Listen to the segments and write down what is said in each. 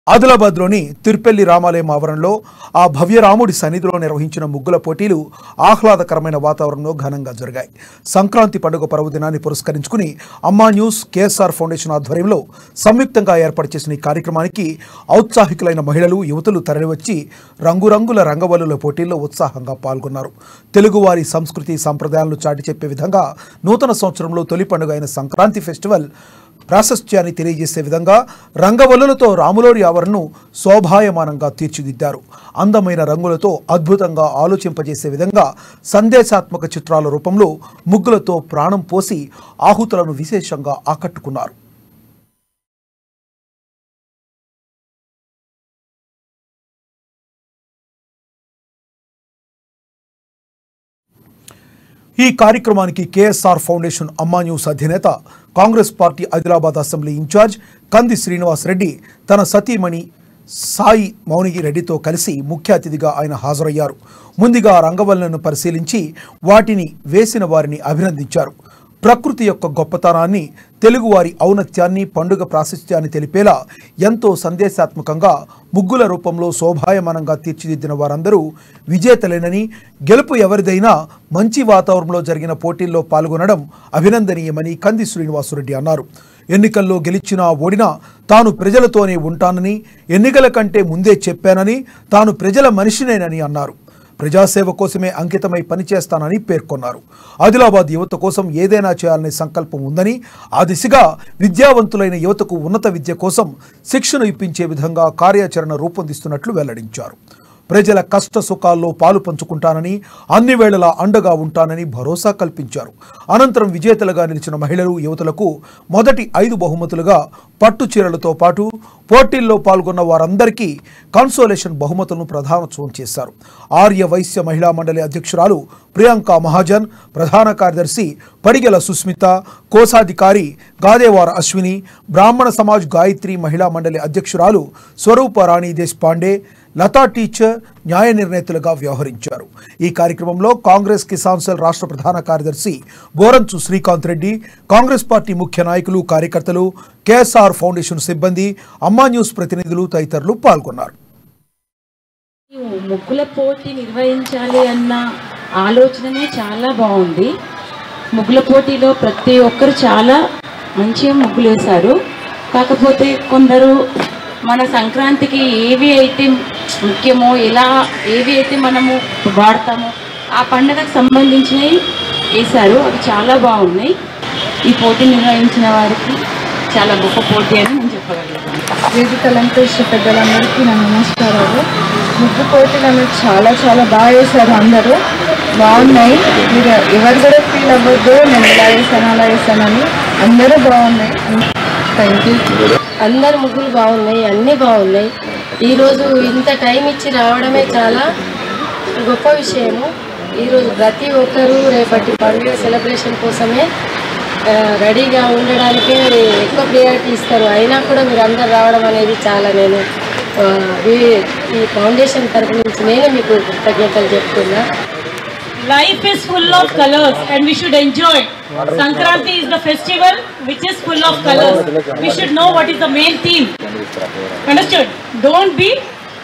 ఆదిలాబాద్లోని తిరుపెల్లి రామాలయం ఆవరణలో ఆ భవ్య రాముడి సన్నిధిలో నిర్వహించిన ముగ్గుల పోటీలు ఆహ్లాదకరమైన వాతావరణంలో ఘనంగా జరిగాయి సంక్రాంతి పండుగ పర్వదినాన్ని పురస్కరించుకుని అమ్మా న్యూస్ కేఎస్ఆర్ ఫౌండేషన్ ఆధ్వర్యంలో సంయుక్తంగా ఏర్పాటు చేసిన ఈ కార్యక్రమానికి ఔత్సాహికులైన మహిళలు యువతులు తరలివచ్చి రంగురంగుల రంగవల్లుల పోటీల్లో ఉత్సాహంగా పాల్గొన్నారు తెలుగువారి సంస్కృతి సంప్రదాయాలను చాటి చెప్పే విధంగా నూతన సంవత్సరంలో తొలి పండుగ అయిన సంక్రాంతి ఫెస్టివల్ ప్రాశస్త్యాన్ని తెలియజేసే విధంగా రంగవల్లులతో రాములోరి ఆవరణను శోభాయమానంగా తీర్చిదిద్దారు అందమైన రంగులతో అద్భుతంగా ఆలోచింపజేసే విధంగా సందేశాత్మక చిత్రాల రూపంలో ముగ్గులతో ప్రాణం పోసి ఆహుతులను విశేషంగా ఆకట్టుకున్నారు ఈ కార్యక్రమానికి కేఎస్ఆర్ ఫౌండేషన్ అమ్మా న్యూస్ అధినేత Congress party Adilabad assembly incharge Kandi Srinivas Reddy తన సతీమణి సాయి మౌనిగి రెడ్డితో కలిసి ముఖ్య అతిథిగా ఆయన హాజరయ్యారు ముందుగా రంగవల్లను పరిశీలించి వాటిని వేసిన వారిని అభినందించారు ప్రకృతి యొక్క గొప్పతనాన్ని తెలుగువారి ఔన్నత్యాన్ని పండుగ ప్రాశస్త్యాన్ని తెలిపేలా ఎంతో సందేశాత్మకంగా ముగ్గుల రూపంలో శోభాయమానంగా తీర్చిదిద్దిన వారందరూ విజేతలేనని గెలుపు ఎవరిదైనా మంచి వాతావరణంలో జరిగిన పోటీల్లో పాల్గొనడం అభినందనీయమని కంది శ్రీనివాసరెడ్డి అన్నారు ఎన్నికల్లో గెలిచినా ఓడినా తాను ప్రజలతోనే ఉంటానని ఎన్నికల కంటే ముందే చెప్పానని తాను ప్రజల మనిషినేనని అన్నారు ప్రజాసేవ కోసమే అంకితమై పనిచేస్తానని పేర్కొన్నారు ఆదిలాబాద్ యువత కోసం ఏదైనా చేయాలనే సంకల్పం ఉందని ఆ దిశగా విద్యావంతులైన యువతకు ఉన్నత విద్య కోసం శిక్షణ ఇప్పించే విధంగా కార్యాచరణ రూపొందిస్తున్నట్లు వెల్లడించారు ప్రజల కష్ట సుఖాల్లో పాలు పంచుకుంటానని అన్ని వేళలా అండగా ఉంటానని భరోసా కల్పించారు అనంతరం విజేతలుగా నిలిచిన మహిళలు యువతులకు మొదటి ఐదు బహుమతులుగా పట్టు చీరలతో పాటు పోటీల్లో పాల్గొన్న వారందరికీ కన్సోలేషన్ బహుమతులను ప్రధానోత్సవం చేశారు ఆర్య వైశ్య మహిళా మండలి అధ్యక్షురాలు ప్రియాంక మహాజన్ ప్రధాన కార్యదర్శి పడిగెల సుస్మిత కోశాధికారి గాదేవార అశ్విని బ్రాహ్మణ సమాజ్ గాయత్రి మహిళా మండలి అధ్యక్షురాలు స్వరూప రాణి దేశపాండే లతా టీచర్ న్యాయ నిర్ణేతలుగా వ్యవహరించారు ఈ కార్యక్రమంలో కాంగ్రెస్ కిసాన్ సెల్ రాష్ట్ర ప్రధాన కార్యదర్శి గోరంచు శ్రీకాంత్ రెడ్డి కాంగ్రెస్ పార్టీ ముఖ్య నాయకులు కార్యకర్తలు కేఎస్ఆర్ ఫౌండేషన్ సిబ్బంది అమ్మా న్యూస్ ప్రతినిధులు తదితరులు పాల్గొన్నారు ముగ్గుల పోటీ నిర్వహించాలి అన్న ఆలోచననే చాలా బాగుంది ముగ్గుల పోటీలో ప్రతి ఒక్కరు చాలా మంచిగా ముగ్గులు వేశారు కాకపోతే కొందరు మన సంక్రాంతికి ఏవి అయితే ముఖ్యమో ఎలా ఏవి అయితే మనము వాడతామో ఆ పండుగకు సంబంధించినవి వేశారు అవి చాలా బాగున్నాయి ఈ పోటీ నిర్వహించిన వారికి చాలా గొప్ప పోటీ అని నేను చెప్పగలుగుతాను వేదిక అలంకరించిన పెద్దలందరికీ నా నమస్కారాలు ముగ్గు పోటీలు అనేది చాలా చాలా బాగా వేశారు అందరూ బాగున్నాయి మీరు ఎవరు కూడా ఫీల్ అవ్వద్దు నేను ఇలా వేసాను అలా వేసానని అందరూ బాగున్నాయి థ్యాంక్ యూ అందరు ముగ్గులు బాగున్నాయి అన్నీ బాగున్నాయి ఈరోజు ఇంత టైం ఇచ్చి రావడమే చాలా గొప్ప విషయము ఈరోజు ప్రతి ఒక్కరూ రేపటి పండుగ సెలబ్రేషన్ కోసమే ఆ, రెడీగా ఉండడానికి ఎక్కువ ప్రియారిటీ ఇస్తారు అయినా కూడా మీరు అందరు రావడం అనేది చాలా నేను ఆ, వీ- ఈ ఫౌండేషన్ తరపు నుంచి నేనే మీకు కృతజ్ఞతలు చెప్తున్నా Life is full of colors and we should enjoy. Sankranti is the festival which is full of colors. We should know what is the main theme. Understood? Don't be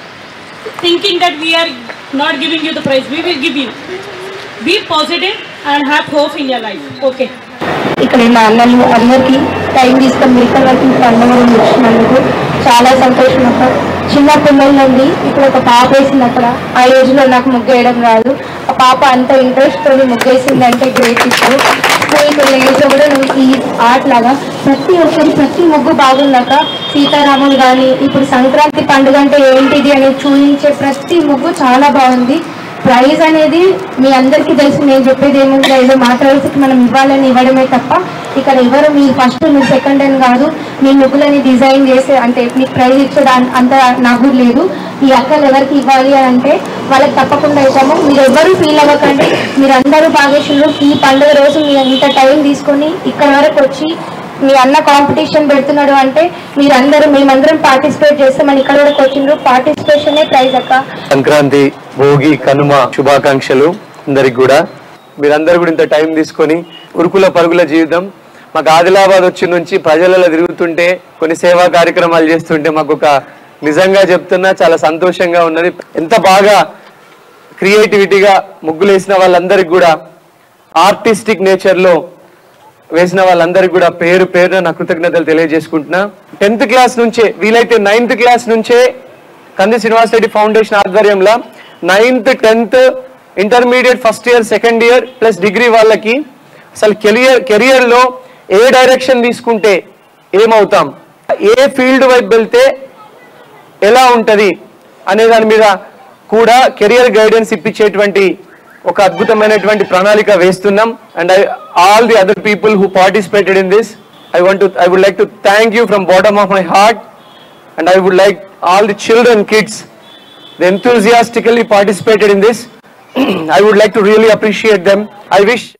thinking that we are not giving you the prize. We will give you. Be positive and have hope in your life. Okay. ఇక్కడ మా అన్నలు అందరికీ time తీసుకొని మిగతా వరకు పండుగ వచ్చినందుకు చాలా సంతోషం అక్క చిన్న పిల్లల నుండి ఇక్కడ ఒక పాప వేసింది అక్కడ ఆ ఏజ్ లో నాకు ముగ్గు వేయడం రాదు ఆ పాప అంత ఇంట్రెస్ట్ తోని ముగ్గు వేసిందంటే గ్రేట్ ఇప్పుడు స్కూల్కి వెళ్ళే ఏజ్ లో కూడా నువ్వు ఈ ఆర్ట్ లాగా ప్రతి ఒక్కరి ప్రతి ముగ్గు బాగుందాక సీతారాములు కానీ ఇప్పుడు సంక్రాంతి పండుగ అంటే ఏంటిది అనేది చూపించే ప్రతి ముగ్గు చాలా బాగుంది ప్రైజ్ అనేది మీ అందరికీ తెలిసి నేను చెప్పేది ఏముంది ఏదో మాట్లాడాల్సి మనం ఇవ్వాలని ఇవ్వడమే తప్ప ఇక్కడ ఎవరు మీ ఫస్ట్ మీ సెకండ్ అని కాదు మీ ముగ్గులని డిజైన్ చేసే అంటే మీకు ప్రైజ్ ఇచ్చే అంత నాకు లేదు ఈ అక్కలు ఎవరికి ఇవ్వాలి అని అంటే వాళ్ళకి తప్పకుండా ఇవ్వము మీరు ఎవరు ఫీల్ అవ్వకండి మీరు అందరూ భాగేశ్వరులు ఈ పండుగ రోజు మీరు ఇంత టైం తీసుకొని ఇక్కడ వరకు వచ్చి మీ అన్న కాంపిటీషన్ పెడుతున్నాడు అంటే మీరందరూ మేమందరం పార్టిసిపేట్ చేస్తామని ఇక్కడ వరకు వచ్చిండ్రు పార్టిసిపేషనే ప్రైజ్ అక్క సంక్రాంతి భోగి కనుమ శుభాకాంక్షలు అందరికి కూడా మీరందరూ కూడా ఇంత టైం తీసుకొని ఉరుకుల పరుగుల జీవితం మాకు ఆదిలాబాద్ వచ్చి నుంచి ప్రజలలో తిరుగుతుంటే కొన్ని సేవా కార్యక్రమాలు చేస్తుంటే మాకు ఒక నిజంగా చెప్తున్నా చాలా సంతోషంగా ఉన్నది ఎంత బాగా క్రియేటివిటీగా ముగ్గులు వేసిన వాళ్ళందరికీ కూడా ఆర్టిస్టిక్ నేచర్లో వేసిన వాళ్ళందరికీ కూడా పేరు పేరున నా కృతజ్ఞతలు తెలియజేసుకుంటున్నా టెన్త్ క్లాస్ నుంచే వీలైతే నైన్త్ క్లాస్ నుంచే కంది శ్రీనివాస్ రెడ్డి ఫౌండేషన్ ఆధ్వర్యంలో ninth tenth intermediate first year second year plus degree వాళ్ళకి అసలు కెరియర్ కెరియర్లో ఏ డైరెక్షన్ తీసుకుంటే ఏమవుతాం ఏ ఫీల్డ్ వైపు వెళ్తే ఎలా ఉంటది అనే దాని మీద కూడా కెరియర్ గైడెన్స్ ఇప్పించేటువంటి ఒక అద్భుతమైనటువంటి ప్రణాళిక వేస్తున్నాం and I all the other people who participated in this I want to I would like to thank you from bottom of my heart and I would like all the children kids the enthusiastically participated in this. I would like to really appreciate them. I wish